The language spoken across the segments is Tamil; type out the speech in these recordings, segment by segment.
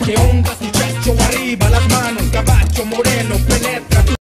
¿Qué onda muchacho? Arriba las manos, caballo moreno, penetra tu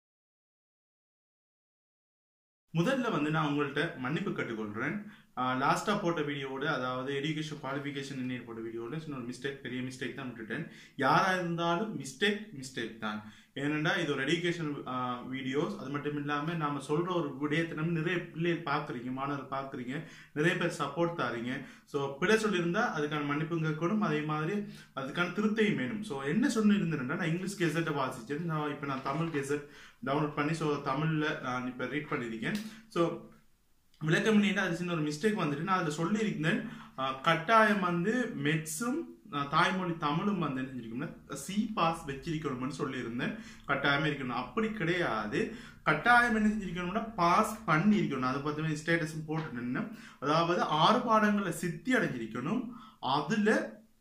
முதல்ல வந்து நான் உங்கள்கிட்ட மன்னிப்பு கேட்டுக்கொள்கிறேன் லாஸ்ட்டாக போட்ட வீடியோவோட அதாவது எஜுகேஷன் குவாலிஃபிகேஷன் இன்னைக்கு போட்ட வீடியோட சின்ன ஒரு மிஸ்டேக் பெரிய மிஸ்டேக் தான் விட்டுட்டேன் யாராக இருந்தாலும் மிஸ்டேக் மிஸ்டேக் தான் ஏனெண்டா இது ஒரு எஜுகேஷன் வீடியோஸ் அது மட்டும் இல்லாமல் நாம் சொல்கிற ஒரு விடயத்தை நம்ம நிறைய பிள்ளைகள் பார்க்குறீங்க மாணவர்கள் பார்க்குறீங்க நிறைய பேர் சப்போர்ட் தாரீங்க ஸோ பிழை சொல்லியிருந்தா அதுக்கான மன்னிப்பு கேட்கணும் அதே மாதிரி அதுக்கான திருத்தையும் வேணும் ஸோ என்ன சொல்லியிருந்தேன்னா நான் இங்கிலீஷ் கெசட்டை வாசிச்சேன் நான் இப்போ நான் தமிழ் கெசட் டவுன்லோட் பண்ணி ஸோ தமிழில் நான் இப்போ ரீட் பண்ணியிருக்கேன் ஸோ விளக்கம் பண்ணிட்டு அது சின்ன ஒரு மிஸ்டேக் வந்துட்டு நான் அதில் சொல்லியிருந்தேன் அஹ், கட்டாயம் வந்து மெட்ஸும் அஹ், தாய்மொழி தமிழும் வந்து என்ன செஞ்சிருக்கோம்னா சி பாஸ் வச்சிருக்கணும்னு சொல்லியிருந்தேன் கட்டாயமே இருக்கணும் அப்படி கிடையாது கட்டாயம் என்ன செஞ்சிருக்கணும்னா பாஸ் பண்ணியிருக்கணும் அதை பற்றி ஸ்டேட்டஸும் போட்டுன்னு அதாவது ஆறு பாடங்களில் சித்தி அடைஞ்சிருக்கணும் அதில்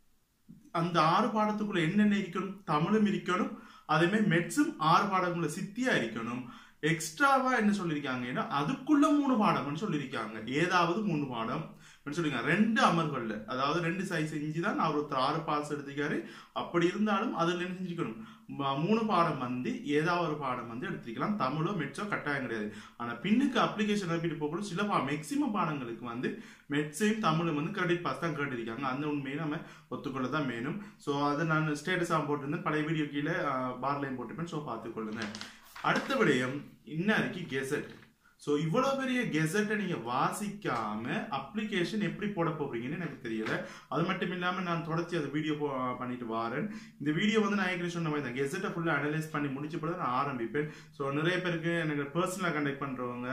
அந்த ஆறு பாடத்துக்குள்ள என்னென்ன இருக்கணும் தமிழும் இருக்கணும் அதே மாதிரி மெட்ஸும் ஆறு பாடங்களும் சித்தியா இருக்கணும் எக்ஸ்ட்ராவா என்ன சொல்லியிருக்காங்கன்னா அதுக்குள்ள மூணு பாடம்னு சொல்லியிருக்காங்க ஏதாவது மூணு பாடம் சொல்லிருக்காங்க ரெண்டு அமர்வுகள்ல அதாவது ரெண்டு சைஸ் இஞ்சி தான் அவர் ஒருத்தர் ஆறு பாஸ் எடுத்திருக்காரு அப்படி இருந்தாலும் அதுல என்ன செஞ்சுக்கணும் ம- மூணு பாடம் வந்து ஏதாவது ஒரு பாடம் வந்து எடுத்துக்கலாம் தமிழோ மெட்ஸோ கட்டாயம் கிடையாது ஆனா பின்னுக்கு அப்ளிகேஷன் அனுப்பிட்டு போகணும் சில பா மேக்சிமம் பாடங்களுக்கு வந்து மெட்ஸையும் தமிழும் வந்து கிரெடிட் பாஸ் தான் கேட்டிருக்காங்க அந்த உண்மையை நம்ம ஒத்துக்கொள்ள தான் வேணும் ஸோ அதை நான் ஸ்டேட்டஸாக போட்டிருந்தேன் பழைய வீடியோ கீழே பார்லையும் போட்டிருப்பேன் ஸோ பார்த்துக்கொள்ளுங்க அடுத்த விடயம் இன்னைக்கு கெசட் ஸோ இவ்வளோ பெரிய கெசட்டை நீங்கள் வாசிக்காம அப்ளிகேஷன் எப்படி போட போறீங்கன்னு எனக்கு தெரியல அது மட்டும் இல்லாமல் நான் தொடர்ச்சி அந்த வீடியோ பண்ணிட்டு வாரேன் இந்த வீடியோ வந்து நான் ஏற்கனவே சொன்ன மாதிரி தான் கெசட்டை ஃபுல்லாக அனலைஸ் பண்ணி முடிச்ச பிறகு நான் ஆரம்பிப்பேன் ஸோ நிறைய பேருக்கு எனக்கு பர்சனலாக கண்டக்ட் பண்ணுறவங்க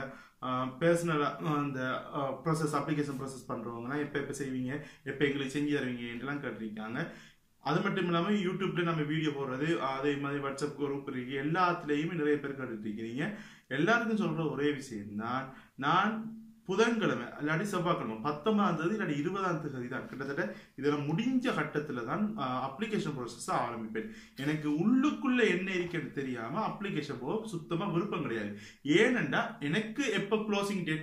பர்சனலாக அந்த ப்ராசஸ் அப்ளிகேஷன் ப்ராசஸ் பண்ணுறவங்கலாம் எப்போ எப்போ செய்வீங்க எப்போ எங்களுக்கு செஞ்சு தருவீங்கன்ட்டுலாம் கேட்டிருக்காங்க அது மட்டும் இல்லாமல் யூடியூப்ல நம்ம வீடியோ போடுறது அதே மாதிரி வாட்ஸ்அப் குரூப் இருக்கு எல்லாத்துலேயுமே நிறைய பேர் கேட்டுட்டு இருக்கிறீங்க எல்லாருக்கும் சொல்ற ஒரே விஷயம்தான் நான் புதன்கிழமை இல்லாட்டி செவ்வாய்க்கிழமை பத்தொன்பதாம் தேதி இல்லாட்டி இருபதாம் தேதி தான் கிட்டத்தட்ட இதில் முடிஞ்ச கட்டத்தில் தான் அப்ளிகேஷன் ப்ராசஸ் ஆரம்பிப்பேன் எனக்கு உள்ளுக்குள்ள என்ன இருக்குன்னு தெரியாம அப்ளிகேஷன் போக சுத்தமாக விருப்பம் கிடையாது ஏனெண்டா எனக்கு எப்போ க்ளோசிங் டேட்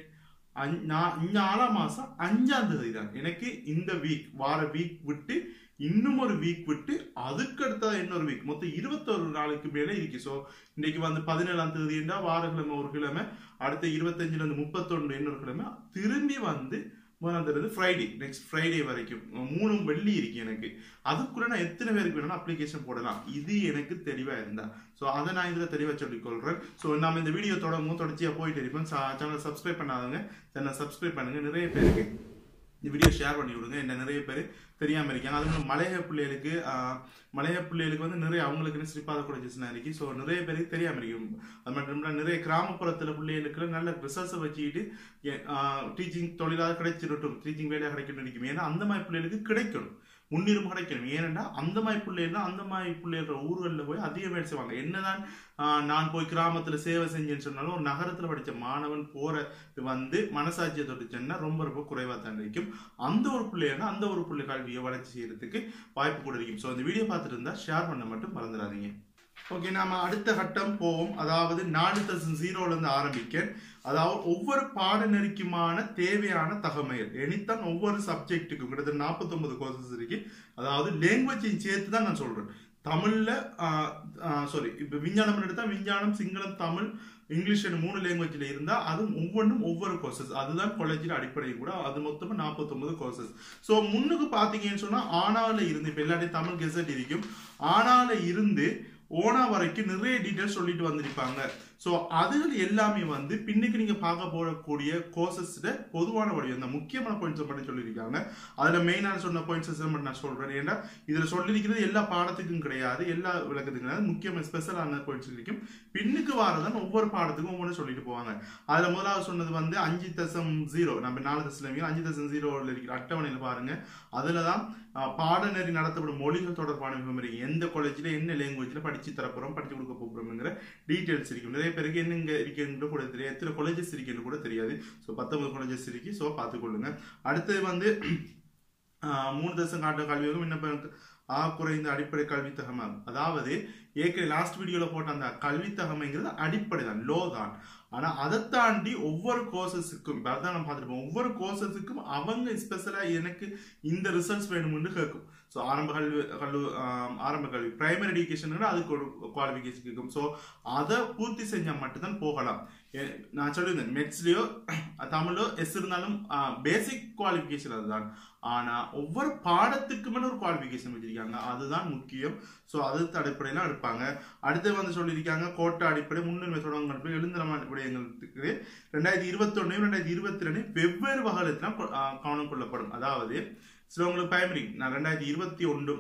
நான் நாலாம் மாசம் அஞ்சாம் தேதி தான் எனக்கு இந்த வீக் வார வீக் விட்டு இன்னும் ஒரு வீக் விட்டு அதுக்கு அடுத்தது இன்னொரு வீக் மொத்தம் இருபத்தொரு நாளைக்கு மேலே இருக்கு ஸோ இன்னைக்கு வந்து பதினேழாம் தேதிண்டா வாரக்கிழமை ஒரு கிழமை அடுத்த இருபத்தஞ்சுல இருந்து முப்பத்தொன்று இன்னொரு கிழமை திரும்பி வந்து மூணாம் தேதி ஃப்ரைடே நெக்ஸ்ட் ஃப்ரைடே வரைக்கும் மூணு வெள்ளி இருக்கு எனக்கு அதுக்குள்ள நான் எத்தனை பேருக்கு வேணாலும் அப்ளிகேஷன் போடலாம் இது எனக்கு தெளிவா இருந்தா ஸோ அதை நான் இதில் தெளிவாக சொல்லிக்கொள்கிறேன் ஸோ நம்ம இந்த வீடியோ தொடங்கும் தொடர்ச்சியாக போயிட்டு இருப்போம் சேனல் சப்ஸ்கிரைப் பண்ணாதவங்க சேனல் சப்ஸ்கிரைப் பண்ணுங்க நிறைய பேருக்கு இந்த வீடியோ ஷேர் பண்ணி விடுங்க என்ன நிறைய பேர் தெரியாமல் இருக்காங்க அதுவும் மலைய பிள்ளைகளுக்கு ஆஹ், மலைய பிள்ளைகளுக்கு வந்து நிறைய அவங்களுக்குன்னு ஸ்ரீபாத காலேஜஸ்லாம் இருக்கு ஸோ நிறைய பேருக்கு தெரியாமல் இருக்கும் அது மட்டும் இல்லாமல் நிறைய கிராமப்புறத்தில் பிள்ளைகளுக்கு நல்ல ரிசர்ச்சை வச்சுக்கிட்டு டீச்சிங் தொழிலாக கிடைச்சிடட்டும் டீச்சிங் வேலையாக கிடைக்கணும் இருக்கும் ஏன்னா அந்த மாதிரி பிள்ளைகளுக்கு கிடைக்கணும் முன்னுரிமை கிடைக்கணும் ஏனென்றா அந்த மாதிரி பிள்ளைகள் அந்த மாதிரி பிள்ளைகள ஊர்களில் போய் அதிக வேலை செய்வாங்க என்னதான் ஆஹ், நான் போய் கிராமத்தில் சேவை செஞ்சேன்னு சொன்னாலும் ஒரு நகரத்தில் படித்த மாணவன் போறது வந்து மனசாட்சியை தொட்டுச்சுன்னா ரொம்ப ரொம்ப குறைவாக தான் இருக்கும் அந்த ஒரு பிள்ளைன்னா அந்த ஒரு பிள்ளை கல்வியை வளர்ச்சி செய்யறதுக்கு வாய்ப்பு கூட இருக்கும் ஸோ இந்த வீடியோ பார்த்துட்டு இருந்தா ஷேர் பண்ண மட்டும் மறந்துடாதீங்க ஓகே நாம அடுத்த கட்டம் போவோம் அதாவது நாலு தசம் ஜீரோல இருந்து ஆரம்பிக்க அதாவது ஒவ்வொரு பாடநெறிக்குமான தேவையான தகமைகள் எனித்தான் ஒவ்வொரு சப்ஜெக்ட்டுக்கும் கிட்டத்தட்ட நாற்பத்தொன்பது கோர்சஸ் இருக்கு அதாவது லேங்குவேஜையும் சேர்த்து தான் நான் சொல்றேன் தமிழ்ல சாரி இப்போ விஞ்ஞானம் எடுத்தா விஞ்ஞானம் சிங்களம் தமிழ் இங்கிலீஷ் மூணு லாங்குவேஜில் இருந்தால் அது ஒவ்வொன்றும் ஒவ்வொரு கோர்சஸ் அதுதான் காலேஜில் அடிப்படை கூட அது மொத்தமாக நாற்பத்தொன்பது கோர்சஸ் ஸோ முன்னுக்கு பார்த்தீங்கன்னு சொன்னால் ஆனால இருந்து இப்போ எல்லாத்தையும் தமிழ் கெசட் இருக்கும் ஆனால இருந்து ஓனா வரைக்கும் நிறைய டீட்டெயில்ஸ் சொல்லிட்டு வந்திருப்பாங்க ஸோ அதுகள் எல்லாமே வந்து பின்னுக்கு நீங்கள் பார்க்க போகக்கூடிய கோர்சஸில் பொதுவான வடிவம் தான் முக்கியமான பாயிண்ட்ஸை மட்டும் சொல்லியிருக்காங்க அதில் மெயினான சொன்ன பாயிண்ட்ஸஸ் மட்டும் நான் சொல்கிறேன் ஏன்னா இதில் சொல்லியிருக்கிறது எல்லா பாடத்துக்கும் கிடையாது எல்லா விளக்கத்துக்கும் கிடையாது முக்கியமான ஸ்பெஷலான பாயிண்ட்ஸ் இருக்கும் பின்னுக்கு வாரதான் ஒவ்வொரு பாடத்துக்கும் ஒவ்வொன்று சொல்லிட்டு போவாங்க அதில் முதலாவது சொன்னது வந்து அஞ்சு தசம் ஜீரோ நம்ம நாலு தசம் அஞ்சு தசம் ஜீரோவில் இருக்கிற அட்டவணையில் பாருங்க அதில் தான் ஆஹ், பாடநெறி நடத்தப்படும் மொழிகள் தொடர்பான விவரம் இருக்கு எந்த காலேஜில் என்ன லாங்குவேஜில் படிச்சு தரப்போகிறோம் படிச்சு கொடுக்க போகிறோங்கிற டீட்டெயில்ஸ் இருக்கும் நிறைய பேருக்கு என்னங்க இருக்குன்னு கூட தெரியாது எத்தனை காலேஜஸ் இருக்குன்னு கூட தெரியாது ஸோ பத்தொன்பது காலேஜஸ் இருக்கு ஸோ பார்த்துக்கொள்ளுங்க அடுத்தது வந்து ஆஹ், மூணு தசம் காட்டும் கல்வி வகும் விண்ணப்ப ஆ குறைந்த அடிப்படை கல்வி தகமை அதாவது ஏற்கனவே லாஸ்ட் வீடியோல போட்ட அந்த கல்வி தகமைங்கிறது அடிப்படை தான் லோ தான் ஆனா அதை தாண்டி ஒவ்வொரு கோர்சஸுக்கும் இப்போ அதான் நம்ம பார்த்துருப்போம் ஒவ்வொரு கோர்சஸுக்கும் அவங்க ஸ்பெஷலா எனக்கு இந்த ரிசல்ட்ஸ் வேணும்னு கேட்கும் ஸோ ஆரம்ப கல்வி கல்லு ஆம், ஆரம்ப கல்வி பிரைமரி எஜுகேஷன் அதுக்கு ஒரு குவாலிஃபிகேஷன் இருக்கும் ஸோ அதை பூர்த்தி செஞ்சால் மட்டும்தான் போகலாம் ஏ- நான் சொல்லியிருந்தேன் மெட்ஸ்லயோ தமிழோ எஸ் இருந்தாலும் பேசிக் குவாலிஃபிகேஷன் அதுதான் ஆனா ஒவ்வொரு பாடத்துக்கு மேல ஒரு குவாலிஃபிகேஷன் வச்சிருக்காங்க அதுதான் முக்கியம் ஸோ அது அடிப்படையில எடுப்பாங்க அடுத்து வந்து சொல்லியிருக்காங்க கோட்டை அடிப்படை முன்னுரிமை தொடங்க அடிப்படை எழுந்தரமான விடயங்களுக்கு ரெண்டாயிரத்தி இருபத்தொன்னு ரெண்டாயிரத்தி இருபத்தி ரெண்டு வெவ்வேறு வகையில் கவனம் கொள்ளப்படும் அதாவது சிலவங்களுக்கு பிரைமரி நான் ரெண்டாயிரத்தி இருபத்தி ஒன்று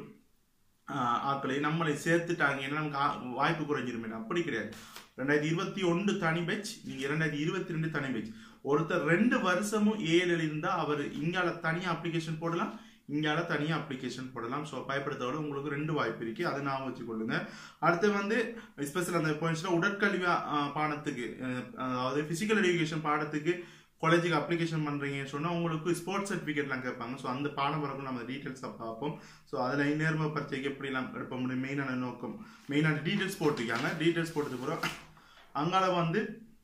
ஆட்களை நம்மளை சேர்த்துட்டாங்க ஏன்னா நமக்கு ஆ- வாய்ப்பு குறைஞ்சிருமே அப்படி கிடையாது ரெண்டாயிரத்தி இருபத்தி ஒன்று தனி பெச் நீங்க இரண்டாயிரத்தி இருபத்தி ரெண்டு தனி பெச் ஒருத்தர் ரெண்டு வருஷமும் ஏழு இருந்தா அவர் இங்கால தனியா அப்ளிகேஷன் போடலாம் இங்கால தனியா அப்ளிகேஷன் போடலாம் ஸோ பயப்படுத்தோட உங்களுக்கு ரெண்டு வாய்ப்பு இருக்கு அதை ஞாபகம் வச்சுக்கொள்ளுங்க அடுத்து வந்து ஸ்பெஷல் அந்த பாயிண்ட்ஸ்ல உடற்கல்வி ஆ, பாடத்துக்கு அஹ், அதாவது பிசிக்கல் எஜுகேஷன் பாடத்துக்கு காலேஜுக்கு அப்ளிகேஷன் பண்றீங்கன்னு சொன்னா உங்களுக்கு ஸ்போர்ட்ஸ் சர்டிஃபிகேட்லாம் கேட்பாங்க ஸோ அந்த பாடம் பிறகு நம்ம டீட்டெயில்ஸாக பார்ப்போம் ஸோ அதில் நேர்ம பரீட்சைக்கு எப்படிலாம் எடுப்ப முடியும் மெயினான நோக்கம் மெயினான டீட்டெயில்ஸ் போட்டிருக்காங்க டீட்டெயில்ஸ் போட்டதுக்கு அப்புறம் அங்கால வந்து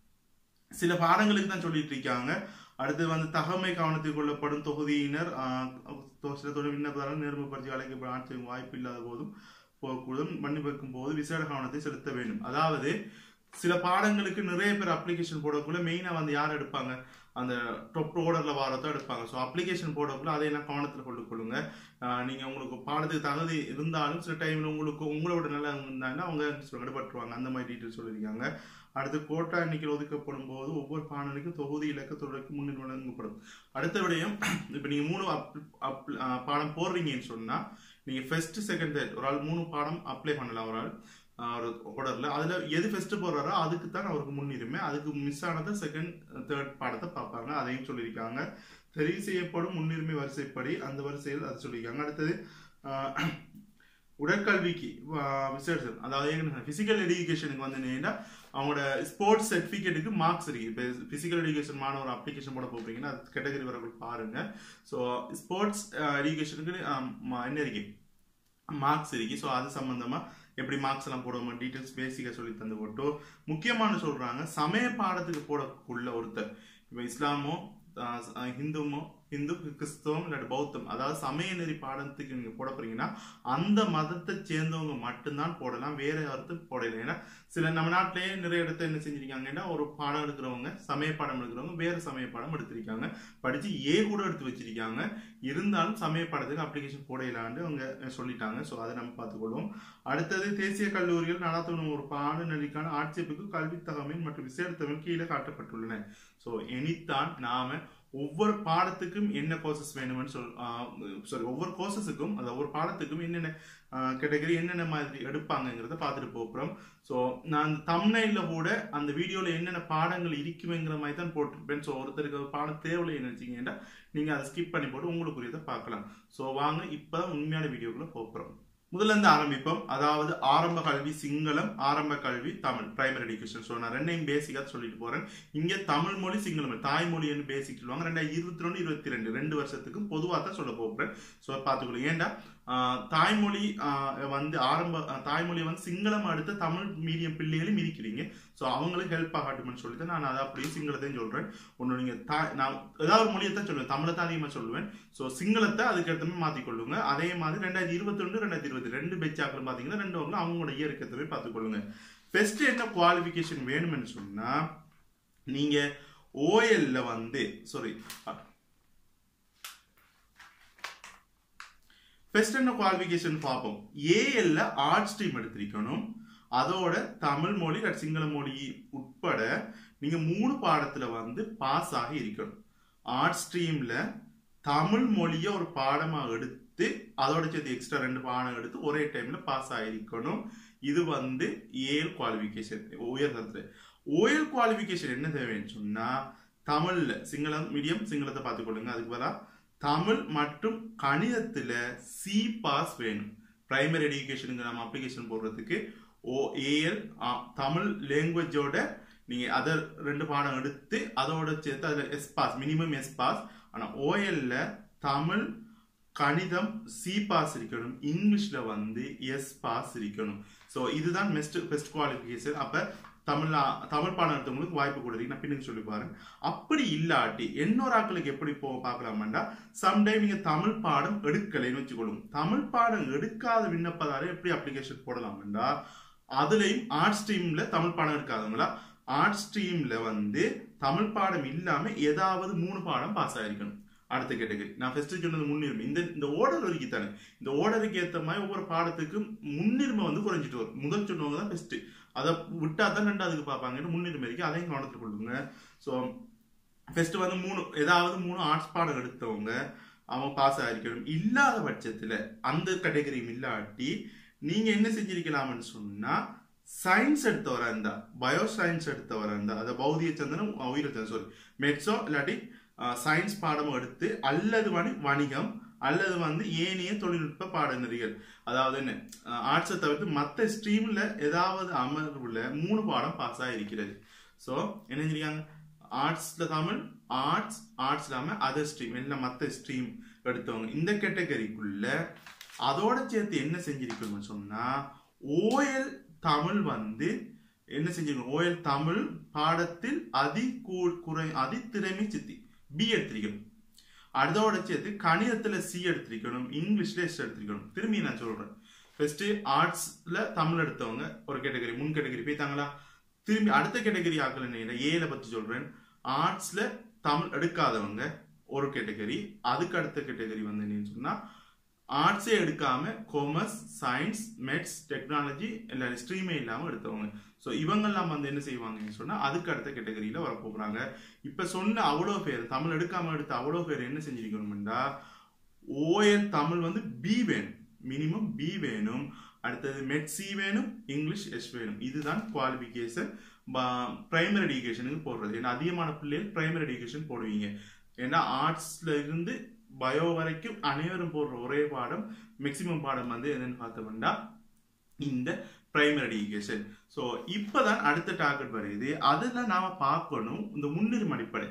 சில பாடங்களுக்கு தான் சொல்லிட்டு இருக்காங்க அடுத்து வந்து தகமை கவனத்தில் கொள்ளப்படும் தொகுதியினர் ஆஹ், தொ- சில தொழில் விண்ணப்பதாரர்கள் நேர்ம பரிசு அழைக்கப்பட ஆட்சி வாய்ப்பு இல்லாத போதும் போகக்கூடும் பண்ணி வைக்கும் போது விசேட கவனத்தை செலுத்த வேண்டும் அதாவது சில பாடங்களுக்கு நிறைய பேர் அப்ளிகேஷன் போடக்குள்ள மெயினாக வந்து யார் எடுப்பாங்க அந்த டொப் ஆர்டரில் வாரத்தை எடுப்பாங்க ஸோ அப்ளிகேஷன் போடக்குள்ள அதையெல்லாம் கவனத்தில் கொண்டு கொள்ளுங்க ஆஹ் நீங்க உங்களுக்கு பாடத்துக்கு தகுதி இருந்தாலும் சில டைம்ல உங்களுக்கு உங்களோட நல்லா இருந்தாங்கன்னா அவங்க சில விடுபட்டுருவாங்க அந்த மாதிரி டீட்டெயில் சொல்லியிருக்காங்க அடுத்து கோட்டா எண்ணிக்கையில் ஒதுக்கப்படும் போது ஒவ்வொரு பாடலுக்கும் தொகுதி இலக்க தொடருக்கு முன்னிலை வழங்கப்படும் அடுத்த விடயம் இப்போ நீங்க மூணு அப் அப் ஆஹ் பாடம் போடுறீங்கன்னு சொன்னா நீங்க ஃபர்ஸ்ட் செகண்ட் தேர்ட் ஒரு ஆள் மூணு பாடம் அப்ளை பண்ணலாம் ஒரு ஆள் ஆஹ் ஒரு ஆர்டர்ல அதுல எது ஃபர்ஸ்ட் போடுறாரோ அதுக்கு தான் அவருக்கு முன்னுரிமை அதுக்கு மிஸ் ஆனதை செகண்ட் தேர்ட் பாடத்தை பார்ப்பாங்க அதையும் சொல்லியிருக்காங்க தெரிவு செய்யப்படும் முன்னுரிமை வரிசைப்படி அந்த வரிசையில் அது சொல்லியிருக்காங்க அடுத்தது ஆஹ், உடற்கல்விக்கு விசேஷம் அதாவது பிசிக்கல் எஜுகேஷனுக்கு வந்து நேரா அவங்களோட ஸ்போர்ட்ஸ் சர்டிஃபிகேட்டுக்கு மார்க்ஸ் இருக்கு இப்போ பிசிக்கல் எஜுகேஷன் மாணவர் அப்ளிகேஷன் போட போறீங்கன்னா அது கேட்டகரி வரவங்க பாருங்க ஸோ ஸ்போர்ட்ஸ் எஜுகேஷனுக்கு என்ன இருக்கு மார்க்ஸ் இருக்கு ஸோ அது சம்பந்தமா எப்படி மார்க்ஸ் எல்லாம் போடுவோம் டீட்டெயில்ஸ் பேசிக்காக சொல்லி தந்து போட்டு முக்கியமான சொல்றாங்க சமய பாடத்துக்கு போடக்குள்ள ஒருத்தர் இப்போ இஸ்லாமோ ஆஹ் ஆஹ் ஹிந்துமோ ஹிந்து கிறிஸ்தவம் இல்லாட்டி பௌத்தம் அதாவது சமய நெறி பாடத்துக்கு நீங்க போட போறீங்கன்னா அந்த மதத்தை சேர்ந்தவங்க மட்டும்தான் போடலாம் வேற யாருக்கும் போடல ஏன்னா சில நம்ம நாட்டிலேயே நிறைய இடத்துல என்ன செஞ்சிருக்காங்கன்னா ஒரு பாடம் எடுக்கிறவங்க சமய பாடம் எடுக்கிறவங்க வேற சமய பாடம் எடுத்திருக்காங்க படிச்சு ஏ கூட எடுத்து வச்சிருக்காங்க இருந்தாலும் சமய பாடத்துக்கு அப்ளிகேஷன் போடலான்னு அவங்க சொல்லிட்டாங்க ஸோ அதை நம்ம பார்த்துக்கொள்வோம் அடுத்தது தேசிய கல்லூரிகள் நடாத்தணும் ஒரு பாடநெறிக்கான ஆட்சேபுக்கு கல்வி தகவல் மற்றும் விசேட தமிழ் கீழே காட்டப்பட்டுள்ளன ஸோ இனித்தான் நாம ஒவ்வொரு பாடத்துக்கும் என்ன கோர்சஸ் வேணும்னு சொல் சாரி ஒவ்வொரு கோர்சஸுக்கும் அது ஒவ்வொரு பாடத்துக்கும் என்னென்ன கேட்டகரி என்னென்ன மாதிரி எடுப்பாங்கங்கிறத பார்த்துட்டு போகிறோம் ஸோ நான் தம்னையில் கூட அந்த வீடியோவில் என்னென்ன பாடங்கள் இருக்குங்கிற மாதிரி தான் போட்டிருப்பேன் ஸோ ஒருத்தருக்கு ஒரு பாடம் தேவையில்லை நினைச்சீங்கன்னா நீங்கள் அதை ஸ்கிப் பண்ணி போட்டு உங்களுக்குரியதை பார்க்கலாம் ஸோ வாங்க இப்போ தான் உண்மையான வீடியோக்குள்ள போகிறோம் முதல்ல இருந்து ஆரம்பிப்போம் அதாவது ஆரம்ப கல்வி சிங்களம் ஆரம்ப கல்வி தமிழ் பிரைமரி எஜுகேஷன் ஸோ நான் ரெண்டையும் பேசிக்காக சொல்லிட்டு போறேன் இங்க தமிழ் மொழி சிங்கள மொழி தாய்மொழின்னு பேசிக் சொல்லுவாங்க ரெண்டாயிரத்தி இருபத்தி ரெண்டு இருபத்தி ரெண்டு ரெண்டு வருஷத்துக்கு பொதுவாக தான் சொல்ல போகிறேன் ஸோ பார்த்துக்கொள்ளுங்க ஏன்டா ஆஹ், தாய்மொழி ஆஹ், வந்து ஆரம்ப ஆஹ், தாய்மொழியை வந்து சிங்களம் அடுத்து தமிழ் மீடியம் பிள்ளைகளும் இருக்கிறீங்க ஸோ அவங்களுக்கு ஹெல்ப் ஆகட்டும்னு சொல்லிட்டு நான் அதை அப்படியே சிங்களத்தையும் சொல்றேன் ஒன்று நீங்க தாய் நான் ஏதாவது ஒரு மொழியை தான் சொல்லுவேன் தமிழை தான் அதிகமாக சொல்லுவேன் ஸோ சிங்களத்தை அதுக்கு ஏற்ற மாதிரி மாற்றிக்கொள்ளுங்க அதே மாதிரி ரெண்டாயிரத்தி இருபத்தி ரெண்டு ரெண்டாயிரத்தி இருபத்தி ரெண்டு பெச்சாக்கள் பார்த்தீங்கன்னா ரெண்டு வரலும் அவங்களோட இயருக்கு ஏற்ற மாதிரி பார்த்துக்கொள்ளுங்க ஃபர்ஸ்ட் என்ன குவாலிஃபிகேஷன் வேணும்னு சொன்னா நீங்க ஓஎல்ல வந்து சாரி ஃபர்ஸ்ட் என்ன குவாலிஃபிகேஷன் பார்ப்போம் ஏஎல்ல ஆர்ட் ஸ்ட்ரீம் எடுத்திருக்கணும் அதோட தமிழ் மொழி அல்லது சிங்கள மொழி உட்பட நீங்க மூணு பாடத்துல வந்து பாஸ் ஆகி இருக்கணும் ஆர்ட் ஸ்ட்ரீம்ல தமிழ் மொழியை ஒரு பாடமா எடுத்து அதோட சேர்த்து எக்ஸ்ட்ரா ரெண்டு பாடம் எடுத்து ஒரே டைம்ல பாஸ் ஆகிருக்கணும் இது வந்து ஏஎல் குவாலிஃபிகேஷன் உயர்தரத்துல ஓஎல் குவாலிஃபிகேஷன் என்ன தேவைன்னு சொன்னா தமிழ்ல சிங்களம் மீடியம் சிங்களத்தை பார்த்துக்கொள்ளுங்க அதுக்கு பதிலா தமிழ் மற்றும் கணிதத்துல சி பாஸ் வேணும் பிரைமரி எஜுகேஷனுக்கு நம்ம அப்ளிகேஷன் போடுறதுக்கு ஓ ஏஎல் தமிழ் லாங்குவேஜோட நீங்க அதர் ரெண்டு பாடம் எடுத்து அதோட சேர்த்து அதுல S pass minimum S pass ஆனா ஓஎல்ல தமிழ் கணிதம் சி பாஸ் இருக்கணும் இங்கிலீஷ்ல வந்து எஸ் பாஸ் இருக்கணும் ஸோ இதுதான் பெஸ்ட் பெஸ்ட் குவாலிஃபிகேஷன் அப்ப தமிழ் தமிழ் பாடம் எடுத்தவங்களுக்கு வாய்ப்பு கொடுக்குறீங்க நான் பின்னுக்கு சொல்லி பாருங்க அப்படி இல்லாட்டி இன்னொரு ஆட்களுக்கு எப்படி போ பார்க்கலாம்டா சம்டைம் நீங்க தமிழ் பாடம் எடுக்கலைன்னு வச்சுக்கொள்ளும் தமிழ் பாடம் எடுக்காத விண்ணப்பதாரே எப்படி அப்ளிகேஷன் போடலாம்டா அதுலயும் ஆர்ட்ஸ் ஸ்ட்ரீம்ல தமிழ் பாடம் எடுக்காதவங்களா ஆர்ட்ஸ் ஸ்ட்ரீம்ல வந்து தமிழ் பாடம் இல்லாம ஏதாவது மூணு பாடம் பாஸ் ஆயிருக்கணும் அடுத்த கேட்டகரி நான் ஃபர்ஸ்ட் சொன்னது முன்னுரிமை இந்த இந்த ஓர்டர் வரைக்கும் தானே இந்த ஓர்டருக்கு ஏற்ற மாதிரி ஒவ்வொரு பாடத்துக்கும் முன்னுரிமை வந்து குறைஞ்சிட்டு வரும் முதல் சொன்னவங்க தான் பெஸ்ட் அதை விட்டா தான் ரெண்டாவதுக்கு பார்ப்பாங்கன்னு முன்னுரிமை இருக்கு அதையும் கவனத்தில் கொள்ளுங்க ஸோ ஃபர்ஸ்ட் வந்து மூணு ஏதாவது மூணு ஆர்ட்ஸ் பாடம் எடுத்தவங்க அவன் பாஸ் ஆகிருக்கணும் இல்லாத பட்சத்தில் அந்த கேட்டகரியும் இல்லாட்டி நீங்க என்ன செஞ்சிருக்கலாம்னு சொன்னா சயின்ஸ் எடுத்தவரா இருந்தா பயோ சயின்ஸ் எடுத்தவரா இருந்தா அதை பௌதிக சந்திரன் உயிர சந்திரன் சாரி மெட்ஸோ இல்லாட்டி சயின்ஸ் பாடம் எடுத்து அல்லது வந்து வணிகம் அல்லது வந்து ஏனைய தொழில்நுட்ப பாடநெறிகள் அதாவது என்ன ஆர்ட்ஸை தவிர்த்து மற்ற ஸ்ட்ரீம்ல ஏதாவது அமர்வுல மூணு பாடம் பாஸ் ஆகிருக்கிறது ஸோ என்ன செஞ்சிருக்காங்க ஆர்ட்ஸ்ல தமிழ் ஆர்ட்ஸ் ஆர்ட்ஸ் இல்லாம அதர் ஸ்ட்ரீம் எல்லாம் மற்ற ஸ்ட்ரீம் எடுத்தவங்க இந்த கேட்டகரிக்குள்ள அதோட சேர்த்து என்ன செஞ்சிருக்கணும்னு சொன்னா ஓஎல் தமிழ் வந்து என்ன செஞ்சிருக்கணும் ஓஎல் தமிழ் பாடத்தில் அதி கூ- குறை அதி திறமை சித்தி பி எடுத்திருக்கணும் அதோட சேர்த்து கணிதத்துல சி எடுத்திருக்கணும் இங்கிலீஷ்ல எஸ் எடுத்திருக்கணும் திரும்பி நான் சொல்றேன் ஃபர்ஸ்ட் ஆர்ட்ஸ்ல தமிழ் எடுத்தவங்க ஒரு கேட்டகரி முன் கேட்டகரி போய்த்தாங்களா திரும்பி அடுத்த கேட்டகரி ஆக்கல என்ன ஏல பத்தி சொல்றேன் ஆர்ட்ஸ்ல தமிழ் எடுக்காதவங்க ஒரு கேட்டகரி அதுக்கு அடுத்த கேட்டகரி வந்து என்னன்னு சொன்னா ஆர்ட்ஸே எடுக்காம காமர்ஸ் சயின்ஸ் மெட்ஸ் டெக்னாலஜி இல்லை ஸ்ட்ரீமே இல்லாமல் எடுத்தவங்க ஸோ இவங்கெல்லாம் வந்து என்ன செய்வாங்கன்னு சொன்னால் அதுக்கு அடுத்த கேட்டகரியில் வர போகிறாங்க இப்போ சொன்ன அவ்வளோ பேர் தமிழ் எடுக்காம எடுத்த அவ்வளோ பேர் என்ன செஞ்சிருக்கணும்டா ஓஎல் தமிழ் வந்து பி வேணும் மினிமம் பி வேணும் அடுத்தது மெட் சி வேணும் இங்கிலீஷ் எஸ் வேணும் இதுதான் குவாலிஃபிகேஷன் பிரைமரி எஜுகேஷனுக்கு போடுறது ஏன்னா அதிகமான பிள்ளைகள் பிரைமரி எஜுகேஷன் போடுவீங்க ஏன்னா ஆர்ட்ஸ்ல இருந்து பயோ வரைக்கும் அனைவரும் போடுற ஒரே பாடம் மேக்சிமம் பாடம் வந்து என்னன்னு பார்த்தோம்னா இந்த பிரைமரி எஜுகேஷன் ஸோ இப்போதான் அடுத்த டார்கெட் வருது அதில் நாம பார்க்கணும் இந்த முன்னுரிமை அடிப்படை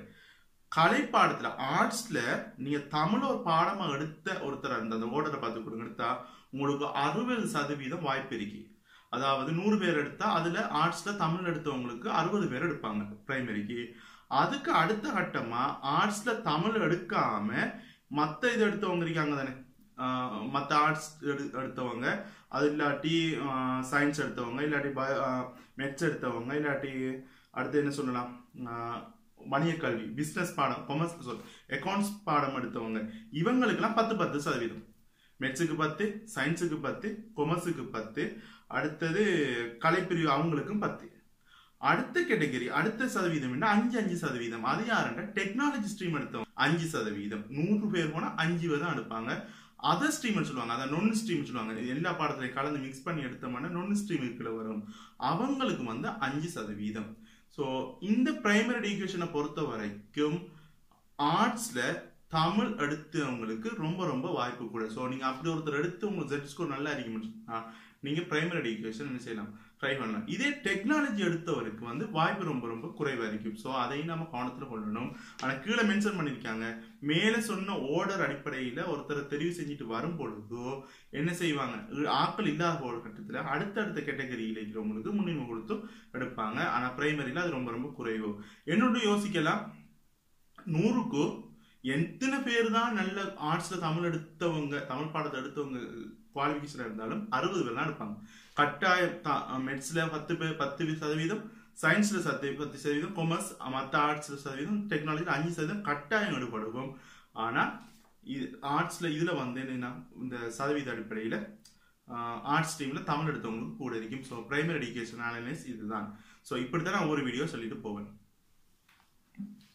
கலை பாடத்துல ஆர்ட்ஸ்ல நீங்க தமிழ் ஒரு பாடமா எடுத்த ஒருத்தர் அந்த அந்த ஓர்டரை பார்த்து கொடுங்க எடுத்தா உங்களுக்கு அறுபது சதவீதம் வாய்ப்பு இருக்கு அதாவது நூறு பேர் எடுத்தா அதுல ஆர்ட்ஸ்ல தமிழ் எடுத்தவங்களுக்கு அறுபது பேர் எடுப்பாங்க பிரைமரிக்கு அதுக்கு அடுத்த கட்டமா ஆர்ட்ஸ்ல தமிழ் எடுக்காம மத்த இது எடுத்தவங்க இருக்காங்க தானே ஆஹ் மத்த ஆர்ட்ஸ் எடு எடுத்தவங்க அது இல்லாட்டி சயின்ஸ் எடுத்தவங்க இல்லாட்டி மெட்ஸ் எடுத்தவங்க இல்லாட்டி அடுத்து என்ன சொல்லலாம் ஆஹ் வணிக கல்வி பிசினஸ் பாடம் கொமர்ஸ் சொல் அக்கௌண்ட்ஸ் பாடம் எடுத்தவங்க இவங்களுக்கெல்லாம் பத்து பத்து சதவீதம் மெட்ஸுக்கு பத்து சயின்ஸுக்கு பத்து கொமர்ஸுக்கு பத்து அடுத்தது கலைப்பிரிவு அவங்களுக்கும் பத்து அடுத்த கேட்டகரி அடுத்த சதவீதம் என்ன அஞ்சு அஞ்சு சதவீதம் அது யாருன்னா டெக்னாலஜி ஸ்ட்ரீம் எடுத்தவங்க அஞ்சு சதவீதம் நூறு பேர் போனா அஞ்சு பேர் தான் எடுப்பாங்க அதர் ஸ்ட்ரீம் சொல்லுவாங்க அதான் நொன் ஸ்ட்ரீம் சொல்லுவாங்க இது எல்லா பாடத்திலையும் கலந்து மிக்ஸ் பண்ணி எடுத்தோம்னா நொன் ஸ்ட்ரீம் கீழே வரும் அவங்களுக்கு வந்து அஞ்சு சதவீதம் ஸோ இந்த பிரைமரி எஜுகேஷனை பொறுத்த வரைக்கும் ஆர்ட்ஸ்ல தமிழ் எடுத்தவங்களுக்கு ரொம்ப ரொம்ப வாய்ப்பு கூட ஸோ நீங்க அப்படி ஒருத்தர் எடுத்து உங்களுக்கு ஜெட் ஸ்கோர் நல்லா இருக்கும் நீங்க பிரைமரி எஜுகேஷன் என்ன செய்யலாம் ட்ரை பண்ணலாம் இதே டெக்னாலஜி எடுத்தவருக்கு வந்து வாய்ப்பு ரொம்ப ரொம்ப குறைவா இருக்கும் ஸோ அதையும் நம்ம கவனத்தில் கொள்ளணும் ஆனா கீழே மென்ஷன் பண்ணியிருக்காங்க மேலே சொன்ன ஓர்டர் அடிப்படையில் ஒருத்தரை தெரிவு செஞ்சுட்டு வரும் பொழுதோ என்ன செய்வாங்க இ- ஆட்கள் இல்லாத ஒரு கட்டத்தில் அடுத்தடுத்த கேட்டகரியில் இருக்கிறவங்களுக்கு முன்னுரிமை கொடுத்து எடுப்பாங்க ஆனால் பிரைமரியில் அது ரொம்ப ரொம்ப குறைவு என்னோட யோசிக்கலாம் நூறுக்கு எத்தனை பேர் தான் நல்ல ஆர்ட்ஸ்ல தமிழ் எடுத்தவங்க தமிழ் பாடத்தை எடுத்தவங்க குவாலிஃபிகேஷன் இருந்தாலும் அறுபது பேர் தான் எடுப்பாங்க கட்டாயம் மெட்ஸ்ல பத்து பேர் பத்து சதவீதம் சயின்ஸ்ல சத்து பத்து சதவீதம் கொமர்ஸ் மற்ற ஆர்ட்ஸ்ல சதவீதம் டெக்னாலஜியில் அஞ்சு சதவீதம் கட்டாயம் எடுபடுவோம் ஆனா இது ஆர்ட்ஸ்ல இதுல வந்து என்னன்னா இந்த சதவீத அடிப்படையில ஆர்ட்ஸ் டீம்ல தமிழ் எடுத்தவங்களுக்கு கூட இருக்கும் ஸோ பிரைமரி எஜுகேஷன் அனாலிசிஸ் இதுதான் ஸோ இப்படி தான் நான் ஒரு வீடியோ சொல்லிட்டு போவேன்